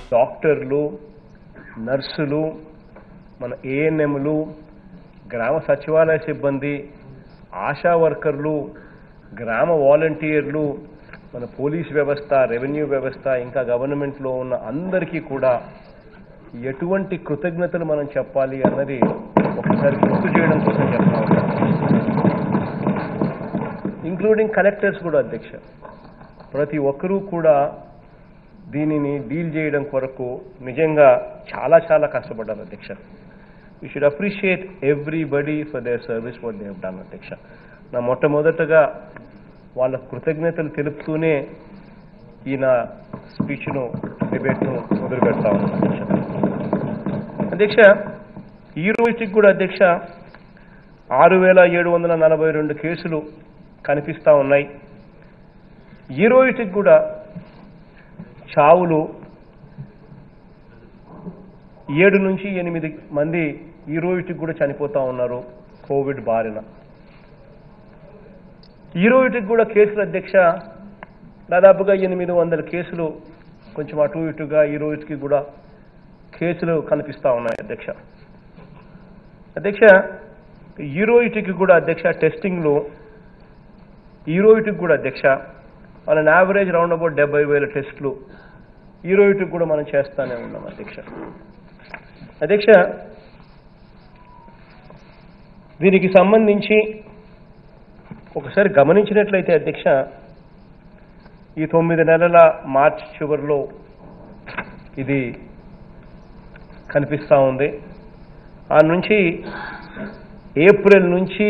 డాక్టర్లు నర్సులు మన ఏఎన్ఎంలు గ్రామ సచివాలయ సిబ్బంది ఆశా వర్కర్లు గ్రామ వాలంటీర్లు మన పోలీస్ వ్యవస్థ రెవెన్యూ వ్యవస్థ ఇంకా గవర్నమెంట్లో ఉన్న అందరికీ కూడా ఎటువంటి కృతజ్ఞతలు మనం చెప్పాలి అన్నది ఒకసారి గుర్తు చేయడం కోసం చెప్తా ఉన్నాను ఇంక్లూడింగ్ కలెక్టర్స్ కూడా అధ్యక్ష ప్రతి ఒక్కరూ కూడా దీనిని డీల్ చేయడం కొరకు నిజంగా చాలా చాలా కష్టపడ్డారు అధ్యక్ష you should appreciate everybody for their service what they done అధ్యక్ష నా మొట్టమొదటగా వాళ్ళ కృతజ్ఞతలు తెలుపుతూనే ఈయన స్పీచ్ను డిబేట్ను మొదలు పెడతా ఉన్నాను అధ్యక్ష అధ్యక్ష ఈ రోజుకి కూడా అధ్యక్ష ఆరు వేల ఏడు వందల నలభై రెండు కేసులు కనిపిస్తూ ఉన్నాయి ఈ రోజుకి కూడా చావులు ఏడు నుంచి ఎనిమిది మంది ఈ రోజుకి కూడా చనిపోతూ ఉన్నారు కోవిడ్ బారిన ఈ రోజుకి కూడా కేసుల అధ్యక్ష దాదాపుగా ఎనిమిది వందల కేసులు కొంచెం అటు ఇటుగా ఈ రోజుకి కూడా కేసులు కనిపిస్తూ ఉన్నాయి అధ్యక్ష అధ్యక్ష ఈ రోజుకి కూడా అధ్యక్ష టెస్టింగ్లు ఈ రోజుకి కూడా అధ్యక్ష మన యావరేజ్ రౌండ్ అబౌట్ డెబ్బై వేల టెస్టులు ఈ రోజుకి కూడా మనం చేస్తానే ఉన్నాం అధ్యక్ష అధ్యక్ష దీనికి సంబంధించి ఒకసారి గమనించినట్లయితే అధ్యక్ష ఈ తొమ్మిది నెలల మార్చ్ చివరిలో ఇది కనిపిస్తూ ఉంది ఆ నుంచి ఏప్రిల్ నుంచి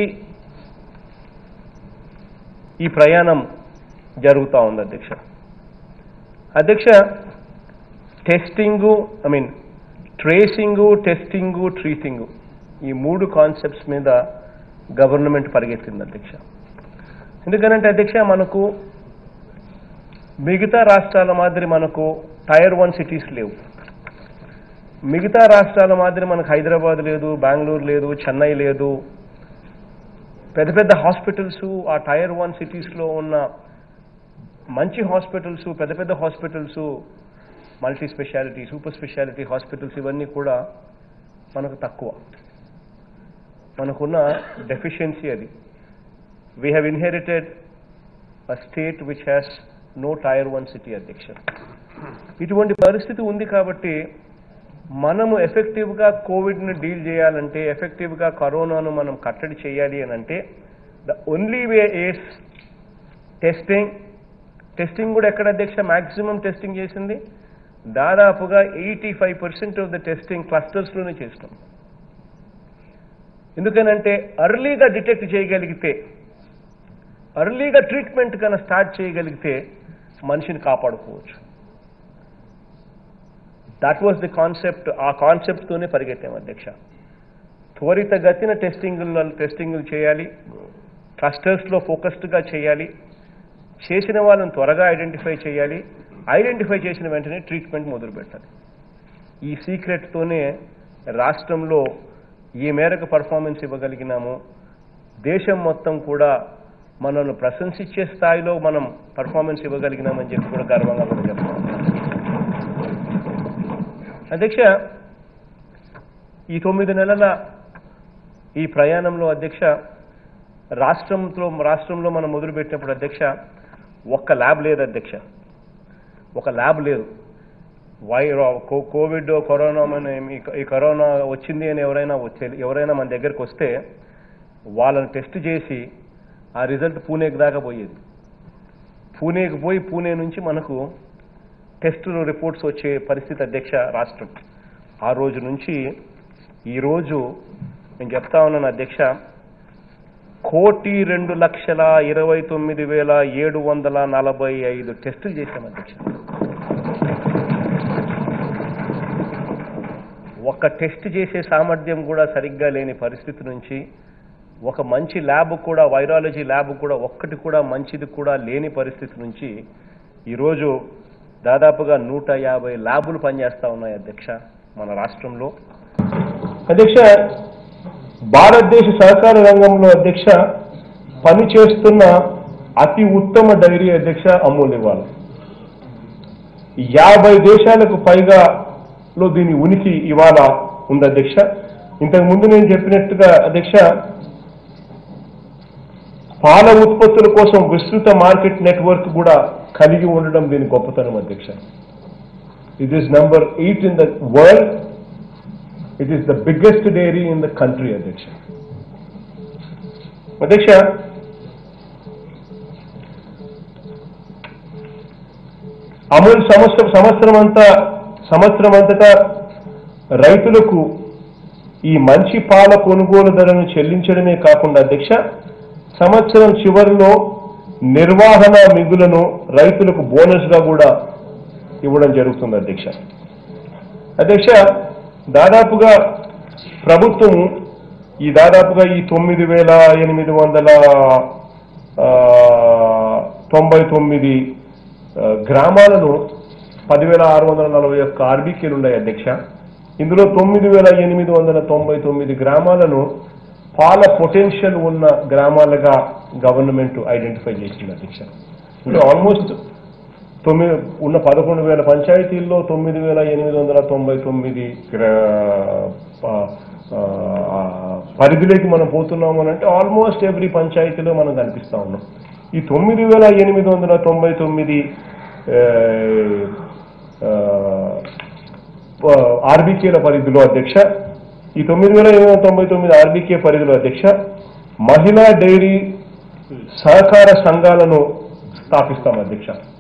ఈ ప్రయాణం జరుగుతూ ఉంది అధ్యక్ష అధ్యక్ష testing I mean tracing testing treating ఈ మూడు కాన్సెప్ట్స్ మీద గవర్నమెంట్ పరిగెత్తింది అధ్యక్ష ఎందుకనంటే అధ్యక్ష మనకు మిగతా రాష్ట్రాల మాదిరి మనకు టైర్ వన్ సిటీస్ లేవు మిగతా రాష్ట్రాల మాదిరి మనకు హైదరాబాద్ లేదు బెంగళూరు లేదు చెన్నై లేదు పెద్ద పెద్ద హాస్పిటల్స్ ఆ టైర్ వన్ సిటీస్లో ఉన్న మంచి హాస్పిటల్స్ పెద్ద పెద్ద hospitals multi speciality super speciality hospitals ఇవన్నీ కూడా మనకు తక్కువ మనకున్న డెఫిషియన్సీ అది we have inherited a state which has no tier one city అధ్యక్ష ఇటువంటి పరిస్థితి ఉంది కాబట్టి మనము ఎఫెక్టివ్గా కోవిడ్ని డీల్ చేయాలంటే ఎఫెక్టివ్గా కరోనాను మనం కట్టడి చేయాలి అని అంటే the only way is testing testing కూడా ఎక్కడ అధ్యక్ష మ్యాక్సిమం టెస్టింగ్ చేసింది దాదాపుగా eighty five percent of the testing క్లస్టర్స్లోనే చేస్తాం ఎందుకనంటే అర్లీగా డిటెక్ట్ చేయగలిగితే అర్లీగా ట్రీట్మెంట్ కన్నా స్టార్ట్ చేయగలిగితే మనిషిని కాపాడుకోవచ్చు దట్ వాజ్ ది కాన్సెప్ట్ ఆ కాన్సెప్ట్తోనే పరిగెత్తాం అధ్యక్ష త్వరితగతిన టెస్టింగ్లు టెస్టింగ్లు చేయాలి క్లస్టర్స్లో ఫోకస్డ్గా చేయాలి చేసిన వాళ్ళని త్వరగా ఐడెంటిఫై చేయాలి ఐడెంటిఫై చేసిన వెంటనే ట్రీట్మెంట్ మొదలు పెట్టాలి ఈ సీక్రెట్తోనే రాష్ట్రంలో ఈ మేరకు పర్ఫార్మెన్స్ ఇవ్వగలిగినాము దేశం మొత్తం కూడా మనల్ని ప్రశంసించే స్థాయిలో మనం పర్ఫార్మెన్స్ ఇవ్వగలిగినామని చెప్పి కూడా గర్వంగా కూడా చెప్తాం అధ్యక్ష ఈ తొమ్మిది నెలల ఈ ప్రయాణంలో అధ్యక్ష రాష్ట్రంలో రాష్ట్రంలో మనం మొదలుపెట్టినప్పుడు అధ్యక్ష ఒక్క ల్యాబ్ లేదు అధ్యక్ష ఒక ల్యాబ్ లేదు వై కో- కోవిడ్ కరోనా మన ఈ- ఈ కరోనా వచ్చింది అని ఎవరైనా వచ్చే ఎవరైనా మన దగ్గరికి వస్తే వాళ్ళని టెస్ట్ చేసి ఆ రిజల్ట్ పూణేకి దాకా పోయేది పూణేకి పోయి పూణే నుంచి మనకు టెస్ట్ రిపోర్ట్స్ వచ్చే పరిస్థితి అధ్యక్ష రాష్ట్రం ఆ రోజు నుంచి ఈరోజు నేను చెప్తా ఉన్నాను అధ్యక్ష కోటి రెండు లక్షల ఇరవై తొమ్మిది వేల ఏడు వందల నలభై ఐదు టెస్టులు చేశాం అధ్యక్ష ఒక్క టెస్ట్ చేసే సామర్థ్యం కూడా సరిగ్గా లేని పరిస్థితి నుంచి ఒక మంచి ల్యాబ్ కూడా వైరాలజీ ల్యాబ్ కూడా ఒక్కటి కూడా మంచిది కూడా లేని పరిస్థితి నుంచి ఈరోజు దాదాపుగా నూట యాభై ల్యాబులు పనిచేస్తా ఉన్నాయి అధ్యక్ష మన రాష్ట్రంలో అధ్యక్ష భారతదేశ సహకార రంగంలో అధ్యక్ష పనిచేస్తున్న అతి ఉత్తమ డైరీ అధ్యక్ష అమూల్ ఇవ్వాలి యాభై దేశాలకు పైగా లో దీని ఉనికి ఇవాళ ఉంది అధ్యక్ష ఇంతకు ముందు నేను చెప్పినట్టుగా అధ్యక్ష పాల ఉత్పత్తుల కోసం విస్తృత మార్కెట్ నెట్వర్క్ కూడా కలిగి ఉండడం దీని గొప్పతనం అధ్యక్ష it is number eight in the world it is the biggest dairy in the country అధ్యక్ష అధ్యక్ష అమూల్ సంవత్సరం సంవత్సరం అంతా సంవత్సరం అంతటా రైతులకు ఈ మంచి పాల కొనుగోలు ధరను చెల్లించడమే కాకుండా అధ్యక్ష సంవత్సరం చివరిలో నిర్వహణ మిగులను రైతులకు బోనస్గా కూడా ఇవ్వడం జరుగుతుంది అధ్యక్ష అధ్యక్ష దాదాపుగా ప్రభుత్వం ఈ దాదాపుగా ఈ తొమ్మిది వేల ఎనిమిది వందల ఆ, తొంభై తొమ్మిది ఆ, గ్రామాలను పదివేల ఆరు వందల నలభై ఒక్క ఆర్బీకేలు ఉన్నాయి అధ్యక్ష ఇందులో తొమ్మిది వేల ఎనిమిది వందల తొంభై తొమ్మిది గ్రామాలను పాల పొటెన్షియల్ ఉన్న గ్రామాలుగా గవర్నమెంట్ ఐడెంటిఫై చేసింది అధ్యక్ష అంటే ఆల్మోస్ట్ తొమ్మిది ఉన్న పదకొండు వేల పంచాయతీల్లో తొమ్మిది వేల ఎనిమిది వందల తొంభై తొమ్మిది గ్రా- ప- ఆ, పరిధిలోకి మనం పోతున్నాము అని అంటే ఆల్మోస్ట్ ఎవ్రీ పంచాయతీలో మనం కనిపిస్తా ఉన్నాం ఈ తొమ్మిది వేల ఎనిమిది వందల తొంభై తొమ్మిది ఆర్బీకేల పరిధిలో అధ్యక్ష ఈ తొమ్మిది వేల ఎనిమిది వందల తొంభై తొమ్మిది ఆర్బీకే పరిధిలో అధ్యక్ష మహిళా డైరీ సహకార సంఘాలను స్థాపిస్తాం అధ్యక్ష